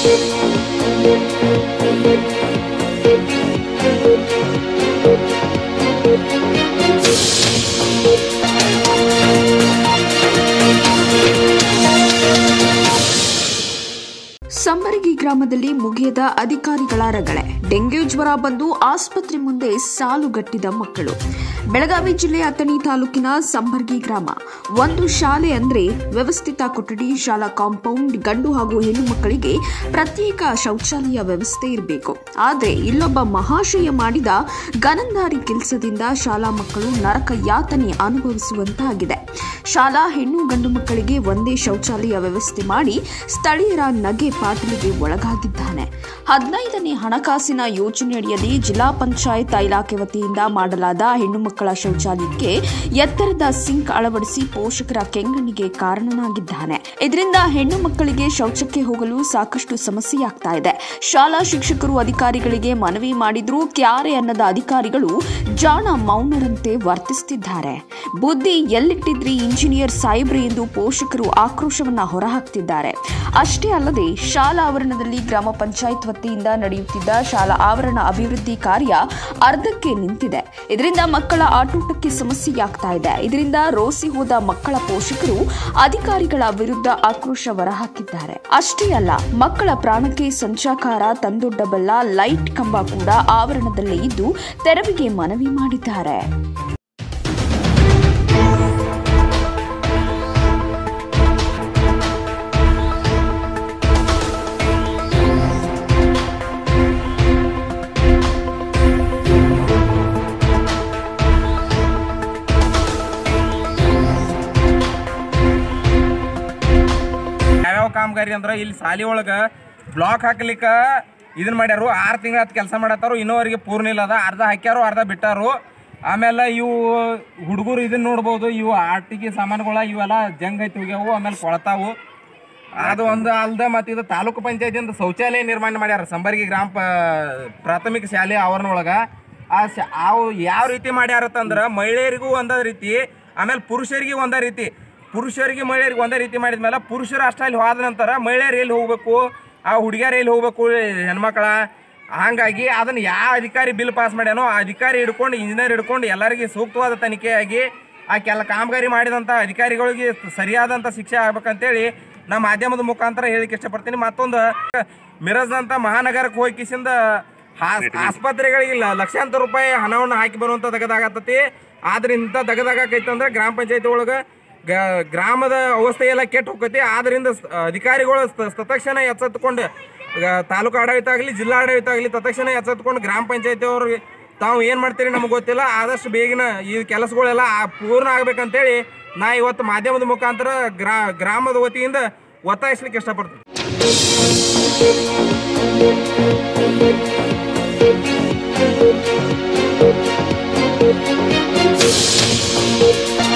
ಸಂಬರಗಿ ಗ್ರಾಮದಲ್ಲಿ ಮುಗಿಯದ ಅಧಿಕಾರಿಗಳ ರಗಳೆ ಡೆಂಗ್ಯೂ ಜ್ವರ ಬಂದು ಆಸ್ಪತ್ರೆ ಮುಂದೆ ಸಾಲುಗಟ್ಟಿದ ಮಕ್ಕಳು ಬೆಳಗಾವಿ ಜಿಲ್ಲೆಯ ಅಥಣಿ ತಾಲೂಕಿನ ಸಂಬರ್ಗಿ ಗ್ರಾಮ ಒಂದು ಶಾಲೆ ಅಂದ್ರೆ ವ್ಯವಸ್ಥಿತ ಕೊಠಡಿ ಶಾಲಾ ಕಾಂಪೌಂಡ್ ಗಂಡು ಹಾಗೂ ಹೆಣ್ಣು ಮಕ್ಕಳಿಗೆ ಪ್ರತ್ಯೇಕ ಶೌಚಾಲಯ ವ್ಯವಸ್ಥೆ ಇರಬೇಕು ಆದರೆ ಇಲ್ಲೊಬ್ಬ ಮಹಾಶಯ ಮಾಡಿದ ಗನಂದಾರಿ ಕೆಲಸದಿಂದ ಶಾಲಾ ಮಕ್ಕಳು ನರಕ ಯಾತನೆ ಅನುಭವಿಸುವಂತಾಗಿದೆ ಶಾಲಾ ಹೆಣ್ಣು ಗಂಡು ಮಕ್ಕಳಿಗೆ ಒಂದೇ ಶೌಚಾಲಯ ವ್ಯವಸ್ಥೆ ಮಾಡಿ ಸ್ಥಳೀಯರ ನಗೆ ಪಾಟಲಿಗೆ ಒಳಗಾಗಿದ್ದಾನೆ ಹದಿನೈದನೇ ಹಣಕಾಸಿನ ಯೋಜನೆಯಡಿಯಲ್ಲಿ ಜಿಲ್ಲಾ ಪಂಚಾಯತ್ ಇಲಾಖೆ ವತಿಯಿಂದ ಮಾಡಲಾದ ಹೆಣ್ಣು ಮಕ್ಕಳ ಶೌಚಾಲಯಕ್ಕೆ ಎತ್ತರದ ಸಿಂಕ್ ಅಳವಡಿಸಿ ಪೋಷಕರ ಕೆಂಗಣ್ಣಿಗೆ ಕಾರಣನಾಗಿದ್ದಾನೆ ಇದರಿಂದ ಹೆಣ್ಣು ಮಕ್ಕಳಿಗೆ ಶೌಚಕ್ಕೆ ಹೋಗಲು ಸಾಕಷ್ಟು ಸಮಸ್ಯೆಯಾಗ್ತಾ ಇದೆ ಶಾಲಾ ಶಿಕ್ಷಕರು ಅಧಿಕಾರಿಗಳಿಗೆ ಮನವಿ ಮಾಡಿದ್ರೂ ಕ್ಯಾರೆ ಅನ್ನದ ಅಧಿಕಾರಿಗಳು ಜಾಣ ಮೌನರಂತೆ ವರ್ತಿಸುತ್ತಿದ್ದಾರೆ ಬುದ್ಧಿ ಎಲ್ಲಿಟ್ಟಿದ್ರಿ ಇಂಜಿನಿಯರ್ ಸಾಯಿಬ್ರಿ ಎಂದು ಪೋಷಕರು ಆಕ್ರೋಶವನ್ನ ಹೊರಹಾಕ್ತಿದ್ದಾರೆ ಅಷ್ಟೇ ಅಲ್ಲದೆ ಶಾಲಾ ಆವರಣದಲ್ಲಿ ಗ್ರಾಮ ಪಂಚಾಯತ್ ವತಿಯಿಂದ ನಡೆಯುತ್ತಿದ್ದ ಶಾಲಾ ಆವರಣ ಅಭಿವೃದ್ಧಿ ಕಾರ್ಯ ಅರ್ಧಕ್ಕೆ ನಿಂತಿದೆ ಇದರಿಂದ ಮಕ್ಕಳ ಆಟೋಟಕ್ಕೆ ಸಮಸ್ಯೆಯಾಗ್ತಾ ಇದೆ ಇದರಿಂದ ರೋಸಿ ಹೋದ ಮಕ್ಕಳ ಪೋಷಕರು ಅಧಿಕಾರಿಗಳ ವಿರುದ್ಧ ಆಕ್ರೋಶ ಹೊರಹಾಕಿದ್ದಾರೆ ಅಷ್ಟೇ ಅಲ್ಲ ಮಕ್ಕಳ ಪ್ರಾಣಕ್ಕೆ ಸಂಚಾಕಾರ ತಂದೊಡ್ಡಬಲ್ಲ ಲೈಟ್ ಕಂಬ ಕೂಡ ಆವರಣದಲ್ಲೇ ಇದ್ದು ತೆರವಿಗೆ ಮನವಿ ಮಾಡಿದ್ದಾರೆ ಯಾವ್ಯಾವ ಕಾಮಗಾರಿ ಅಂದ್ರೆ ಇಲ್ಲಿ ಸಾಲಿ ಒಳಗ ಬ್ಲಾಕ್ ಹಾಕ್ಲಿಕ್ಕ ಇದನ್ನ ಮಾಡ್ಯಾರು ಆರು ತಿಂಗಳ ಕೆಲಸ ಮಾಡತ್ತಾರು ಇನ್ನೋವರೆಗೆ ಪೂರ್ಣ ಇಲ್ಲ ಅದ ಅರ್ಧ ಹಾಕ್ಯಾರು ಅರ್ಧ ಬಿಟ್ಟಾರು ಆಮೇಲೆ ಇವು ಹುಡುಗರು ಇದನ್ನ ನೋಡ್ಬೋದು ಇವು ಆಟಿಕೆ ಸಾಮಾನುಗಳ ಇವೆಲ್ಲ ಜಂಗ್ ಐತಿ ಹೋಗ್ಯಾವು ಆಮೇಲೆ ಕೊಳತಾವು ಅದು ಒಂದು ಅಲ್ದ ಮತ್ತು ಇದು ತಾಲೂಕು ಪಂಚಾಯತಿಯಿಂದ ಶೌಚಾಲಯ ನಿರ್ಮಾಣ ಮಾಡ್ಯಾರ ಸಂಬರ್ಗಿ ಗ್ರಾಮ ಪ ಪ್ರಾಥಮಿಕ ಶಾಲೆ ಆವರಣ ಒಳಗ ಆ ಶಾ ಅವು ಯಾವ ರೀತಿ ಮಾಡ್ಯಾರತ್ತಂದ್ರೆ ಮಹಿಳೆಯರಿಗೂ ಒಂದೇ ರೀತಿ ಆಮೇಲೆ ಪುರುಷರಿಗೆ ಒಂದೇ ರೀತಿ ಪುರುಷರಿಗೆ ಮಹಿಳೆಯರಿಗೆ ಒಂದೇ ರೀತಿ ಮಾಡಿದ್ಮೇಲೆ ಪುರುಷರು ಅಷ್ಟ ಅಲ್ಲಿ ಹೋದ ನಂತರ ಮಹಿಳೆಯರು ಎಲ್ಲಿ ಹೋಗ್ಬೇಕು ಆ ಹುಡುಗಿಯರು ಎಲ್ಲಿ ಹೋಗ್ಬೇಕು ಹೆಣ್ಮಕ್ಳ ಹಾಗಾಗಿ ಅದನ್ನ ಯಾವ ಅಧಿಕಾರಿ ಬಿಲ್ ಪಾಸ್ ಮಾಡ್ಯಾನೋ ಆ ಅಧಿಕಾರಿ ಹಿಡ್ಕೊಂಡು ಇಂಜಿನಿಯರ್ ಹಿಡ್ಕೊಂಡು ಎಲ್ಲರಿಗೆ ಸೂಕ್ತವಾದ ತನಿಖೆಯಾಗಿ ಆ ಕೆಲ ಕಾಮಗಾರಿ ಮಾಡಿದಂಥ ಅಧಿಕಾರಿಗಳಿಗೆ ಸರಿಯಾದಂಥ ಶಿಕ್ಷೆ ಆಗ್ಬೇಕಂತೇಳಿ ನಾ ಮಾಧ್ಯಮದ ಮುಖಾಂತರ ಹೇಳಿಕ್ಕೆ ಇಷ್ಟಪಡ್ತೀನಿ ಮತ್ತೊಂದು ಮಿರಜ್ನಂಥ ಮಹಾನಗರಕ್ಕೆ ಹೋಗಿ ಕಿಸಿಂದ ಹಾಸ್- ಆಸ್ಪತ್ರೆಗಳಿಗೆ ಲ- ಲಕ್ಷಾಂತರ ರೂಪಾಯಿ ಹಣವನ್ನು ಹಾಕಿ ಬರುವಂಥ ದಗದಾಗತ್ತತಿ ಆದ್ರೆ ಇಂಥ ದಗದಾಗೈತಂದ್ರೆ ಗ್ರಾಮ ಪಂಚಾಯತಿ ಒಳಗೆ ಗ- ಗ್ರಾಮದ ಅವಸ್ಥೆ ಎಲ್ಲ ಕೆಟ್ಟು ಹೋಗತಿ ಆದ್ರಿಂದ ಸ- ಅಧಿಕಾರಿಗಳು ಸ- ತತ್ಕ್ಷಣ ಎಚ್ಚೆತ್ತುಕೊಂಡು ಈಗ ತಾಲೂಕು ಆಡಳಿತ ಆಗಲಿ ಜಿಲ್ಲಾ ಆಡಳಿತ ಆಗಲಿ ತತ್ಕ್ಷಣ ಎಚ್ಚೆತ್ತುಕೊಂಡು ಗ್ರಾಮ ಪಂಚಾಯತಿ ಅವರು ತಾವು ಏನು ಮಾಡ್ತೀರಿ ನಮಗೆ ಗೊತ್ತಿಲ್ಲ ಆದಷ್ಟು ಬೇಗನ ಈ ಕೆಲಸಗಳೆಲ್ಲ ಆ- ಪೂರ್ಣ ಆಗ್ಬೇಕಂತೇಳಿ ನಾ ಇವತ್ತು ಮಾಧ್ಯಮದ ಮುಖಾಂತರ ಗ್ರಾ ಗ್ರಾಮದ ವತಿಯಿಂದ ಒತ್ತಾಯಿಸ್ಲಿಕ್ಕೆ ಇಷ್ಟಪಡ್ತೀನಿ Thank you.